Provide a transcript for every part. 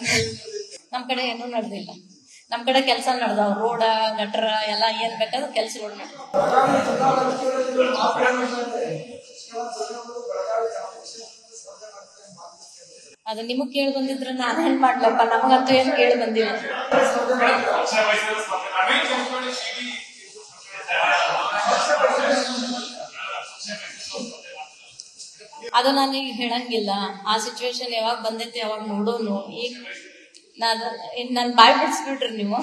ನಮ್ ಕಡೆ ಏನೂ ನಡೆದಿಲ್ಲ ನಮ್ ಕಡೆ ಕೆಲಸ ನಡೆದಾವ ರೋಡ ಗಟ್ರ ಎಲ್ಲ ಏನ್ ಬೇಕಾದ್ರೂ ಕೆಲ್ಸಗಳು ನಡೆದಾವ ಅದು ನಿಮಗ್ ಕೇಳಿ ಬಂದಿದ್ರೆ ನಾನೇನ್ ಮಾಡ್ಲಪ್ಪ ನಮಗಂತೂ ಏನ್ ಕೇಳಿ ಬಂದಿಲ್ಲ ಅದು ನಾನು ಈಗ ಹೇಳಂಗಿಲ್ಲ ಆ ಸಿಚುವೇಶನ್ ಯಾವಾಗ ಬಂದೈತಿ ಯಾವಾಗ ನೋಡೋನು ಈಗ ನಾನು ನನ್ ಬಾಯ್ ಬಿಡಿಸ್ಬಿಟ್ರಿ ನೀವು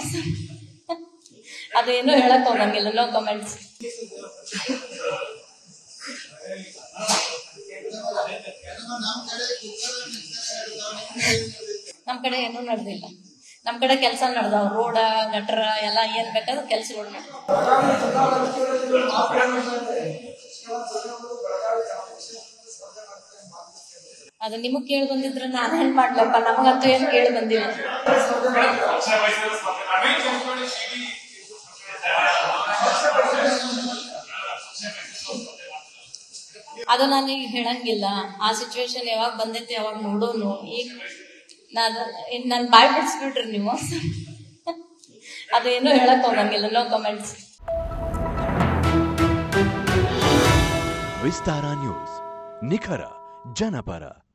ಅದೇನು ಹೇಳಕ್ ಹೋಗಂಗಿಲ್ಲ ನೋ ಕಮೆಂಟ್ಸ್ ನಮ್ ಕಡೆ ಏನೂ ನಡೆದಿಲ್ಲ ನಮ್ ಕಡೆ ಕೆಲಸ ನಡೆದಾವ ರೋಡ ಗಟ್ರ ಎಲ್ಲ ಏನ್ ಬೇಕಾದ್ರೂ ಕೆಲ್ಸಗಳು ನಡೆದಾವ ಅದು ನಿಮಗ್ ಕೇಳಿ ಬಂದಿದ್ರೆ ನಾನೇನ್ ಮಾಡ್ಲಪ್ಪ ನಮಗಂತೂ ಏನ್ ಕೇಳಿ ಬಂದಿಲ್ಲ ಅದು ನಾನು ಈಗ ಹೇಳಂಗಿಲ್ಲ ಆ ಸಿಚುವೇಶನ್ ಯಾವಾಗ ಬಂದೈತಿ ಯಾವಾಗ ನೋಡೋನು ಈಗ ನಾನು ನನ್ ಬಾಯ್ ಬಿಡಿಸ್ಬಿಟ್ರಿ ನೀವು ಅದೇನು ಹೇಳಕ್ ಹೋಗಂಗಿಲ್ಲ ನೋ ಕಮೆಂಟ್ಸ್ ವಿಸ್ತಾರ ನ್ಯೂಸ್ ನಿಖರ ಜನಪರ